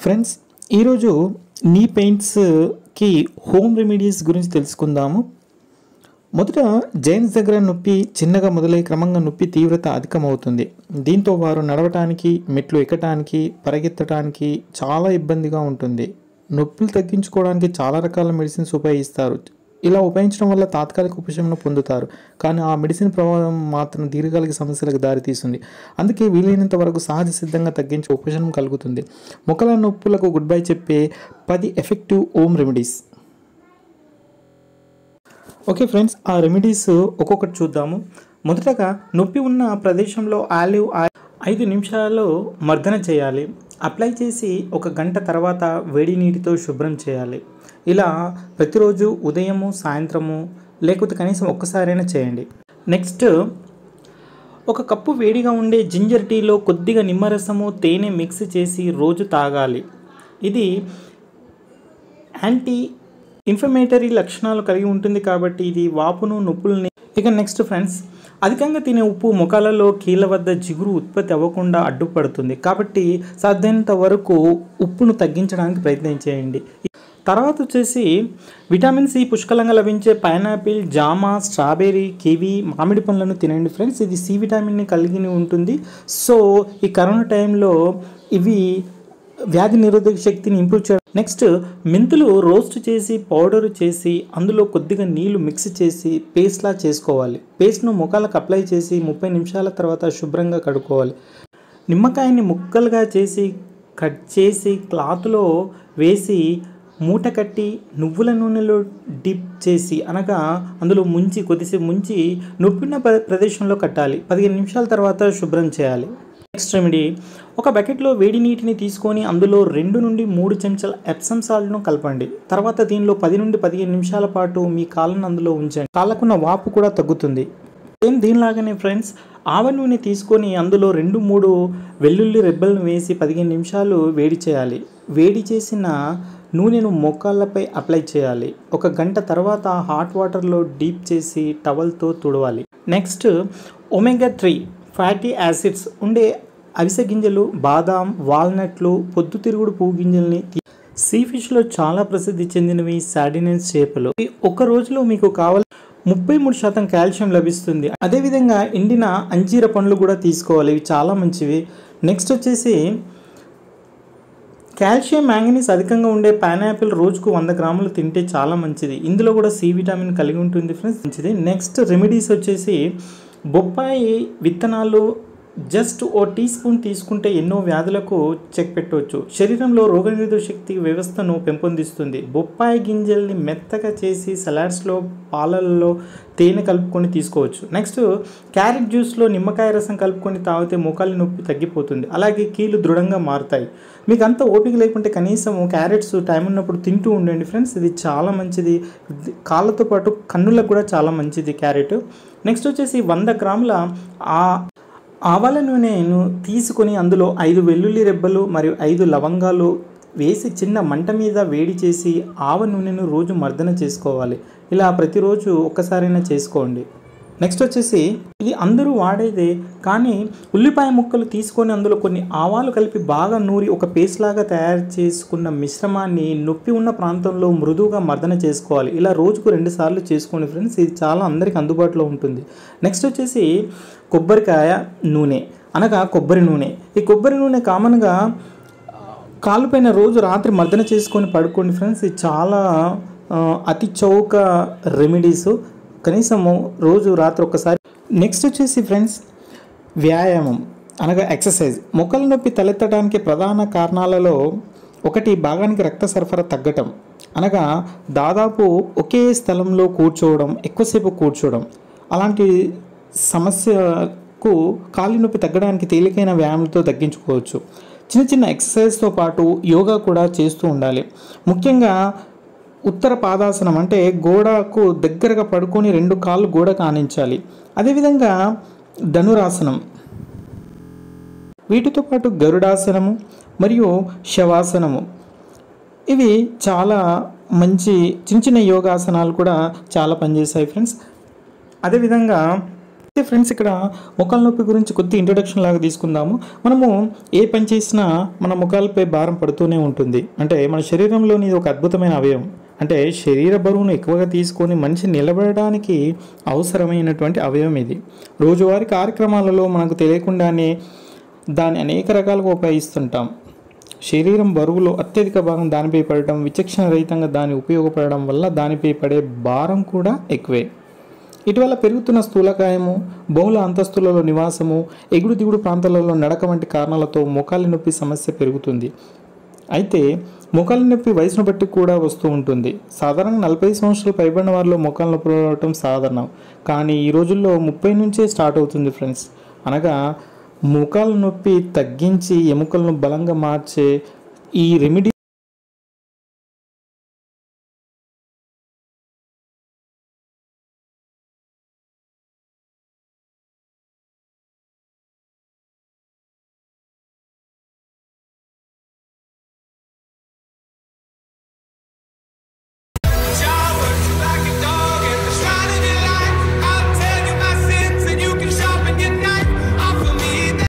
friends ఈరోజు నీ పెయింట్స్కి home remedies గురించి తెలుసుకుందాము మొదట జైన్స్ దగ్గర నొప్పి చిన్నగా మొదలై క్రమంగా నొప్పి తీవ్రత అధికమవుతుంది దీంతో వారు నడవటానికి మెట్లు ఎక్కటానికి పరిగెత్తడానికి చాలా ఇబ్బందిగా ఉంటుంది నొప్పులు తగ్గించుకోవడానికి చాలా రకాల మెడిసిన్స్ ఉపయోగిస్తారు ఇలా ఉపయోగించడం వల్ల తాత్కాలిక ఉపశమనం పొందుతారు కానీ ఆ మెడిసిన్ ప్రభావం మాత్రం దీర్ఘకాలిక సమస్యలకు దారితీస్తుంది అందుకే వీలైనంత వరకు సహజ సిద్ధంగా తగ్గించే ఉపశమనం కలుగుతుంది మొక్కల నొప్పులకు గుడ్ బై చెప్పే పది effective home remedies okay friends ఆ రెమెడీస్ ఒక్కొక్కటి చూద్దాము మొదటగా నొప్పి ఉన్న ప్రదేశంలో ఆలివ్ ఆయిల్ ఐదు నిమిషాలు మర్దన చేయాలి అప్లై చేసి ఒక గంట తర్వాత వేడి నీటితో శుభ్రం చేయాలి ఇలా ప్రతిరోజు ఉదయము సాయంత్రము లేకపోతే కనీసం ఒక్కసారైనా చేయండి నెక్స్ట్ ఒక కప్పు వేడిగా ఉండే జింజర్ టీలో కొద్దిగా నిమ్మరసము తేనె మిక్స్ చేసి రోజు తాగాలి ఇది యాంటీ ఇన్ఫర్మేటరీ లక్షణాలు కలిగి ఉంటుంది కాబట్టి ఇది వాపును నొప్పుల్ని ఇక నెక్స్ట్ ఫ్రెండ్స్ అధికంగా తినే ఉప్పు ముఖాలలో కీళ్ళ వద్ద జిగురు ఉత్పత్తి అవ్వకుండా అడ్డుపడుతుంది కాబట్టి సాధ్యమైనంత వరకు ఉప్పును తగ్గించడానికి ప్రయత్నం చేయండి తర్వాత వచ్చేసి విటమిన్ సి పుష్కలంగా లభించే పైనాపిల్ జామ స్ట్రాబెర్రీ కివి మామిడి పండ్లను తినండి ఫ్రెండ్స్ ఇది సి విటమిన్ని కలిగి ఉంటుంది సో ఈ కరోనా టైంలో ఇవి వ్యాధి నిరోధక శక్తిని ఇంప్రూవ్ చేయడం నెక్స్ట్ మెంతులు రోస్ట్ చేసి పౌడర్ చేసి అందులో కొద్దిగా నీళ్లు మిక్స్ చేసి పేస్ట్లా చేసుకోవాలి పేస్ట్ను ముఖాలకు అప్లై చేసి ముప్పై నిమిషాల తర్వాత శుభ్రంగా కడుక్కోవాలి నిమ్మకాయని ముక్కలుగా చేసి కట్ చేసి క్లాత్లో వేసి మూట కట్టి నువ్వుల నూనెలో డిప్ చేసి అనగా అందులో ముంచి కొద్దిసేపు ముంచి నొప్పిన ప్ర- ప్రదేశంలో కట్టాలి పదిహేను నిమిషాల తర్వాత శుభ్రం చేయాలి నెక్స్ట్ రెమెడీ ఒక బకెట్లో వేడి నీటిని తీసుకొని అందులో రెండు నుండి మూడు చెంచాల ఎప్సమ్ సాల్ట్ను కలపండి తర్వాత దీనిలో పది నుండి పదిహేను నిమిషాల పాటు మీ కాళ్ళను అందులో ఉంచండి కాళ్ళకున్న వాపు కూడా తగ్గుతుంది సేమ్ దీనిలాగానే ఫ్రెండ్స్ ఆవ నూనె తీసుకొని అందులో రెండు మూడు వెల్లుల్లి రెబ్బలను వేసి పదిహేను నిమిషాలు వేడి చేయాలి వేడి చేసిన నూనెను మోకాళ్ళపై అప్లై చేయాలి ఒక గంట తర్వాత హాట్ వాటర్లో డీప్ చేసి టవల్తో తుడవాలి next omega three fatty acids ఉండే అవిసె గింజలు బాదాం వాల్నట్లు పొద్దుతిరుగుడు పువ్వు గింజల్ని తీ- సీ ఫిష్లో చాలా ప్రసిద్ధి చెందినవి సాడినెన్స్ చేపలు ఇవి ఒక రోజులో మీకు కావాలి ముప్పై మూడు శాతం కాల్షియం లభిస్తుంది అదేవిధంగా ఎండిన అంజీర పండ్లు కూడా తీసుకోవాలి ఇవి చాలా మంచివి నెక్స్ట్ వచ్చేసి కాల్షియం మ్యాంగనీస్ అధికంగా ఉండే పైనాపిల్ రోజుకు వంద గ్రాములు తింటే చాలా మంచిది ఇందులో కూడా సి విటమిన్ కలిగి ఉంటుంది ఫ్రెండ్స్ మంచిది నెక్స్ట్ రెమెడీస్ వచ్చేసి బొప్పాయి విత్తనాలు జస్ట్ ఓ టీ స్పూన్ తీసుకుంటే ఎన్నో వ్యాధులకు చెక్ పెట్టవచ్చు శరీరంలో రోగనిరోధక శక్తి వ్యవస్థను పెంపొందిస్తుంది బొప్పాయి గింజల్ని మెత్తగా చేసి సలాడ్స్లో పాలల్లో తేనె కలుపుకొని తీసుకోవచ్చు నెక్స్ట్ క్యారెట్ జ్యూస్లో నిమ్మకాయ రసం కలుపుకొని తాగితే మోకాలి నొప్పి తగ్గిపోతుంది అలాగే కీళ్ళు దృఢంగా మారుతాయి మీకు అంత ఓపిక లేకుంటే కనీసం క్యారెట్స్ టైం ఉన్నప్పుడు తింటూ ఉండండి ఫ్రెండ్స్ ఇది చాలా మంచిది ఇది కాళ్ళతో పాటు కన్నులకు కూడా చాలా మంచిది క్యారెట్ నెక్స్ట్ వచ్చేసి వంద గ్రాముల ఆ ఆవాల నూనెను తీసుకొని అందులో ఐదు వెల్లుల్లి రెబ్బలు మరియు ఐదు లవంగాలు వేసి చిన్న మంట మీద వేడి చేసి ఆవ నూనెను రోజు మర్దన చేసుకోవాలి ఇలా ప్రతిరోజు ఒక్కసారైనా చేసుకోండి నెక్స్ట్ వచ్చేసి ఇది అందరూ వాడేదే కానీ ఉల్లిపాయ ముక్కలు తీసుకొని అందులో కొన్ని ఆవాలు కలిపి బాగా నూరి ఒక పేస్ట్ లాగా తయారు చేసుకున్న మిశ్రమాన్ని నొప్పి ఉన్న ప్రాంతంలో మృదువుగా మర్దన చేసుకోవాలి ఇలా రోజుకు రెండు సార్లు చేసుకోండి ఫ్రెండ్స్ ఇది చాలా అందరికి అందుబాటులో ఉంటుంది నెక్స్ట్ వచ్చేసి కొబ్బరికాయ నూనె అనగా కొబ్బరి నూనె ఈ కొబ్బరి నూనె కామన్గా కాలు పైన రోజు రాత్రి మర్దన చేసుకొని పడుకోండి ఫ్రెండ్స్ ఇది చాలా ఆ, అతి చౌక రెమెడీస్ కనీసము రోజు రాత్రి ఒక్కసారి నెక్స్ట్ వచ్చేసి ఫ్రెండ్స్ వ్యాయామం అనగా ఎక్సర్సైజ్ మొక్కల నొప్పి తలెత్తడానికి ప్రధాన కారణాలలో ఒకటి భాగానికి రక్త సరఫరా తగ్గటం అనగా దాదాపు ఒకే స్థలంలో కూర్చోవడం ఎక్కువసేపు కూర్చోవడం అలాంటి సమస్యకు కాలి నొప్పి తగ్గడానికి తేలికైన వ్యాయామంతో తగ్గించుకోవచ్చు చిన్న చిన్న ఎక్సర్సైజ్తో పాటు యోగా కూడా చేస్తూ ఉండాలి ముఖ్యంగా ఉత్తర పాదాసనం అంటే గోడకు దగ్గరగా పడుకొని రెండు కాళ్ళు గోడకు ఆనించాలి అదేవిధంగా ధనురాసనం వీటితో పాటు గరుడాసనము మరియు శవాసనము ఇవి చాలా మంచి చిన్న చిన్న యోగాసనాలు కూడా చాలా పనిచేస్తాయి ఫ్రెండ్స్ అదేవిధంగా అయితే ఫ్రెండ్స్ ఇక్కడ ముఖాల నొప్పి గురించి కొద్ది ఇంట్రొడక్షన్ లాగా తీసుకుందాము మనము ఏ పని చేసినా మన ముఖాలపై భారం పడుతూనే ఉంటుంది అంటే మన శరీరంలోని ఇది ఒక అద్భుతమైన అవయవం అంటే శరీర బరువును ఎక్కువగా తీసుకొని మనిషి నిలబడడానికి అవసరమైనటువంటి అవయవం ఇది రోజువారీ కార్యక్రమాలలో మనకు తెలియకుండానే దాన్ని అనేక రకాలుగా ఉపయోగిస్తుంటాం శరీరం బరువులో అత్యధిక భాగం దానిపై పడటం విచక్షణ రహితంగా దాని ఉపయోగపడడం వల్ల దానిపై పడే భారం కూడా ఎక్కువే ఇటీవల పెరుగుతున్న స్థూలకాయము బహుళ అంతస్తులలో నివాసము ఎగుడు దిగుడు ప్రాంతాలలో నడక వంటి కారణాలతో మోకాలి నొప్పి సమస్య పెరుగుతుంది అయితే మోకాలి నొప్పి వయసును బట్టి కూడా వస్తూ ఉంటుంది సాధారణంగా నలభై సంవత్సరాలు పైబడిన వారిలో మోకాలు నొప్పి రావడం సాధారణం కానీ ఈ రోజుల్లో ముప్పై నుంచే స్టార్ట్ అవుతుంది ఫ్రెండ్స్ అనగా మోకాల నొప్పి తగ్గించి ఎముకలను బలంగా మార్చే ఈ రెమెడీ